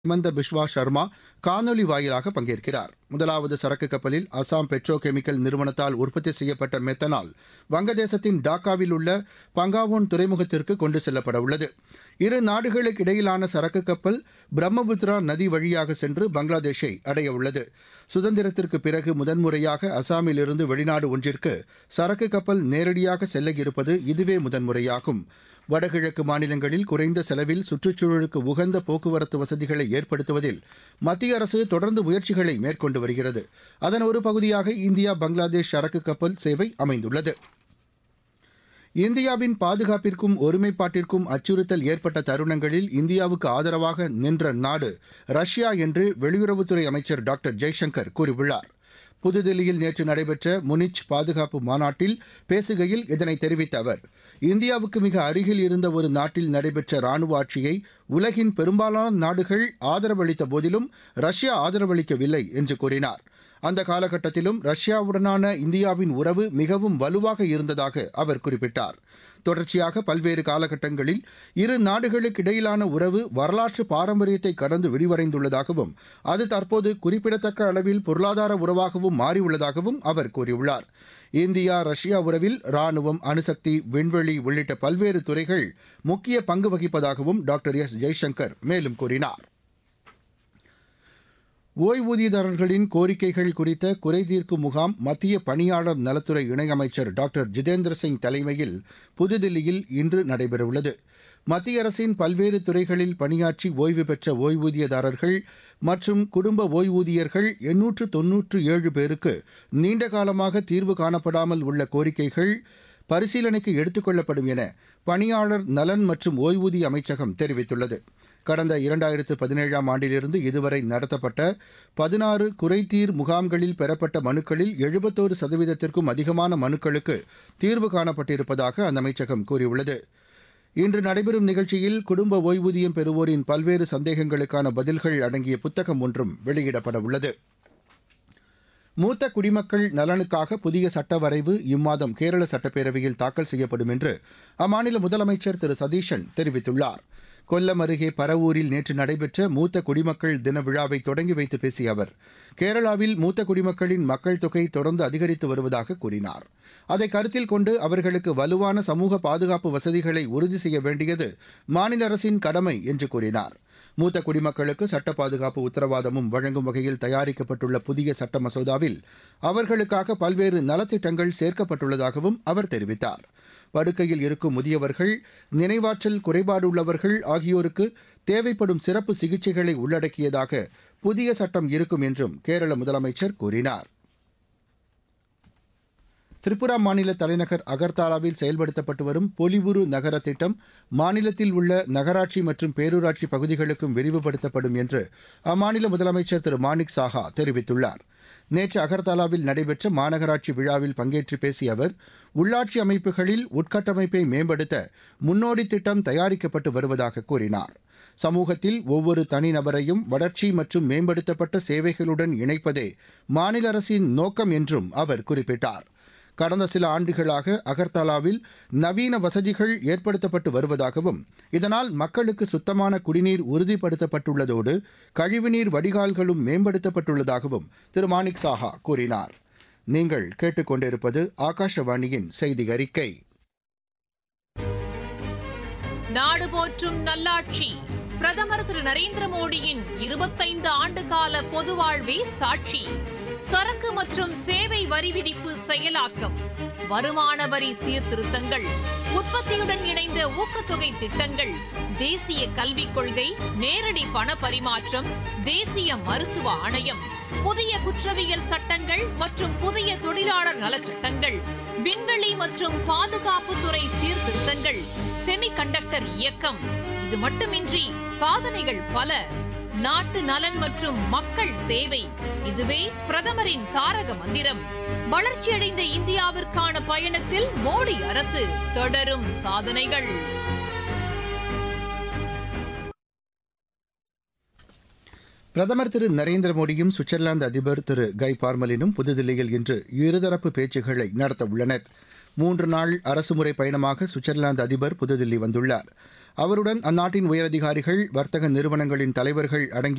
ஹிமந்த பிஸ்வா சர்மா காணொலி வாயிலாக பங்கேற்கிறார் முதலாவது சரக்கு கப்பலில் அசாம் பெட்ரோ கெமிக்கல் நிறுவனத்தால் உற்பத்தி செய்யப்பட்ட மெத்தனால் வங்கதேசத்தின் டாக்காவில் உள்ள பங்காவோன் துறைமுகத்திற்கு கொண்டு செல்லப்பட உள்ளது இரு நாடுகளுக்கு இடையிலான சரக்கு கப்பல் பிரம்மபுத்திரா நதி வழியாக சென்று பங்களாதேஷை அடைய உள்ளது சுதந்திரத்திற்கு பிறகு முதன்முறையாக அசாமில் இருந்து வெளிநாடு ஒன்றிற்கு சரக்கு கப்பல் நேரடியாக செல்ல இருப்பது இதுவே முதன்முறையாகும் வடகிழக்கு மாநிலங்களில் குறைந்த செலவில் சுற்றுச்சூழலுக்கு உகந்த போக்குவரத்து வசதிகளை ஏற்படுத்துவதில் மத்திய அரசு தொடர்ந்து முயற்சிகளை மேற்கொண்டு வருகிறது அதன் ஒரு பகுதியாக இந்தியா பங்களாதேஷ் சரக்கு கப்பல் சேவை அமைந்துள்ளது இந்தியாவின் பாதுகாப்பிற்கும் ஒருமைப்பாட்டிற்கும் அச்சுறுத்தல் ஏற்பட்ட தருணங்களில் இந்தியாவுக்கு ஆதரவாக நின்ற நாடு ரஷ்யா என்று வெளியுறவுத்துறை அமைச்சர் டாக்டர் ஜெய்சங்கர் கூறியுள்ளார் புதுதில்லியில் நேற்று நடைபெற்ற முனிச் பாதுகாப்பு மாநாட்டில் பேசுகையில் இதனை தெரிவித்த அவர் இந்தியாவுக்கு மிக அருகில் இருந்த ஒரு நாட்டில் நடைபெற்ற ராணுவ ஆட்சியை உலகின் பெரும்பாலான நாடுகள் ஆதரவளித்த போதிலும் ரஷ்யா ஆதரவளிக்கவில்லை என்று கூறினார் அந்த காலகட்டத்திலும் ரஷ்யாவுடனான இந்தியாவின் உறவு மிகவும் வலுவாக இருந்ததாக அவர் குறிப்பிட்டார் தொடர்ச்சியாக பல்வேறு காலகட்டங்களில் இரு நாடுகளுக்கு இடையிலான உறவு வரலாற்று பாரம்பரியத்தை கடந்து விரிவடைந்துள்ளதாகவும் அது தற்போது குறிப்பிடத்தக்க அளவில் பொருளாதார உறவாகவும் மாறியுள்ளதாகவும் அவர் கூறியுள்ளார் இந்தியா ரஷ்யா உறவில் ராணுவம் அணுசக்தி விண்வெளி உள்ளிட்ட பல்வேறு துறைகள் முக்கிய பங்கு வகிப்பதாகவும் டாக்டர் எஸ் ஜெய்சங்கர் மேலும் கூறினார் ஓய்வூதியதாரர்களின் கோரிக்கைகள் குறித்த குறைதீர்க்கும் முகாம் மத்திய பணியாளர் நலத்துறை இணையமைச்சர் டாக்டர் ஜிதேந்திர சிங் தலைமையில் புதுதில்லியில் இன்று நடைபெறவுள்ளது மத்திய அரசின் பல்வேறு துறைகளில் பணியாற்றி ஓய்வு பெற்ற ஓய்வூதியதாரர்கள் மற்றும் குடும்ப ஓய்வூதியர்கள் எண்ணூற்று தொன்னூற்று ஏழு பேருக்கு நீண்ட காலமாக தீர்வு காணப்படாமல் உள்ள கோரிக்கைகள் பரிசீலனைக்கு எடுத்துக் கொள்ளப்படும் என பணியாளர் நலன் மற்றும் ஓய்வூதிய அமைச்சகம் தெரிவித்துள்ளது கடந்த இரண்டாயிரத்து பதினேழாம் ஆண்டிலிருந்து இதுவரை நடத்தப்பட்ட பதினாறு குறைதீர் முகாம்களில் பெறப்பட்ட மனுக்களில் எழுபத்தோரு சதவீதத்திற்கும் அதிகமான மனுக்களுக்கு தீர்வு காணப்பட்டிருப்பதாக அந்த அமைச்சகம் கூறியுள்ளது இன்று நடைபெறும் நிகழ்ச்சியில் குடும்ப ஓய்வூதியம் பெறுவோரின் பல்வேறு சந்தேகங்களுக்கான பதில்கள் அடங்கிய புத்தகம் ஒன்றும் வெளியிடப்பட உள்ளது மூத்த குடிமக்கள் நலனுக்காக புதிய சட்ட வரைவு இம்மாதம் கேரள சட்டப்பேரவையில் தாக்கல் செய்யப்படும் என்று அம்மாநில முதலமைச்சர் திரு சதீஷன் தெரிவித்துள்ளார் கொல்லம் அருகே பரவூரில் நேற்று நடைபெற்ற மூத்த குடிமக்கள் தின விழாவை தொடங்கி வைத்து பேசிய அவர் கேரளாவில் மூத்த குடிமக்களின் மக்கள் தொகை தொடர்ந்து அதிகரித்து வருவதாக கூறினார் அதை கருத்தில் கொண்டு அவர்களுக்கு வலுவான சமூக பாதுகாப்பு வசதிகளை உறுதி செய்ய வேண்டியது மாநில அரசின் கடமை என்று கூறினார் மூத்த குடிமக்களுக்கு சட்ட பாதுகாப்பு உத்தரவாதமும் வழங்கும் வகையில் தயாரிக்கப்பட்டுள்ள புதிய சட்ட மசோதாவில் அவர்களுக்காக பல்வேறு நலத்திட்டங்கள் சேர்க்கப்பட்டுள்ளதாகவும் அவர் தெரிவித்தார் படுக்கையில் இருக்கும் முதியவர்கள் நினைவாற்றல் குறைபாடு உள்ளவர்கள் ஆகியோருக்கு தேவைப்படும் சிறப்பு சிகிச்சைகளை உள்ளடக்கியதாக புதிய சட்டம் இருக்கும் என்றும் கேரள முதலமைச்சர் கூறினார் திரிபுரா மாநில தலைநகர் அகர்தாலாவில் செயல்படுத்தப்பட்டு வரும் பொலிவுரு நகர திட்டம் மாநிலத்தில் உள்ள நகராட்சி மற்றும் பேரூராட்சி பகுதிகளுக்கும் விரிவுபடுத்தப்படும் என்று அம்மாநில முதலமைச்சர் திரு மாணிக் சாஹா தெரிவித்துள்ளார் நேற்று அகர்தாலாவில் நடைபெற்ற மாநகராட்சி விழாவில் பங்கேற்று பேசிய அவர் உள்ளாட்சி அமைப்புகளில் உட்கட்டமைப்பை மேம்படுத்த முன்னோடி திட்டம் தயாரிக்கப்பட்டு வருவதாக கூறினார் சமூகத்தில் ஒவ்வொரு தனிநபரையும் வளர்ச்சி மற்றும் மேம்படுத்தப்பட்ட சேவைகளுடன் இணைப்பதே மாநில அரசின் நோக்கம் என்றும் அவர் குறிப்பிட்டார் கடந்த சில ஆண்டுகளாக அகர்தலாவில் நவீன வசதிகள் ஏற்படுத்தப்பட்டு வருவதாகவும் இதனால் மக்களுக்கு சுத்தமான குடிநீர் உறுதிப்படுத்தப்பட்டுள்ளதோடு கழிவுநீர் வடிகால்களும் மேம்படுத்தப்பட்டுள்ளதாகவும் திரு மாணிக் சாஹா கூறினார் நீங்கள் கேட்டுக்கொண்டிருப்பது ஆகாஷவாணியின் செய்தி அறிக்கை நாடு போற்றும் நல்லாட்சி பிரதமர் திரு நரேந்திர மோடியின் இருபத்தைந்து ஆண்டு கால பொது வாழ்வே சாட்சி சரக்கு மற்றும் சேவை வரி விதிப்பு செயலாக்கம் வருமான வரி சீர்திருத்தங்கள் உற்பத்தியுடன் இணைந்த ஊக்கத்தொகை திட்டங்கள் தேசிய கல்விக் கொள்கை நேரடி பண பரிமாற்றம் தேசிய மருத்துவ ஆணையம் புதிய குற்றவியல் சட்டங்கள் மற்றும் புதிய தொழிலாளர் நலச்சட்டங்கள் விண்வெளி மற்றும் பாதுகாப்புத்துறை சீர்திருத்தங்கள் செமிகண்டக்டர் இயக்கம் இது மட்டுமின்றி சாதனைகள் பல நாட்டு நலன் மற்றும் மக்கள் சேவை இதுவே பிரதமரின் தாரக மந்திரம் வளர்ச்சியடைந்த இந்தியாவிற்கான பயணத்தில் மோடி அரசு தொடரும் சாதனைகள் பிரதமர் திரு நரேந்திர மோடியும் சுவிட்சர்லாந்து அதிபர் திரு கை பார்மலினும் புதுதில்லியில் இன்று இருதரப்பு பேச்சுக்களை நடத்த உள்ளனர் மூன்று நாள் அரசுமுறை பயணமாக சுவிட்சர்லாந்து அதிபர் புதுதில்லி வந்துள்ளார் அவருடன் அந்நாட்டின் உயரதிகாரிகள் வர்த்தக நிறுவனங்களின் தலைவர்கள் அடங்கிய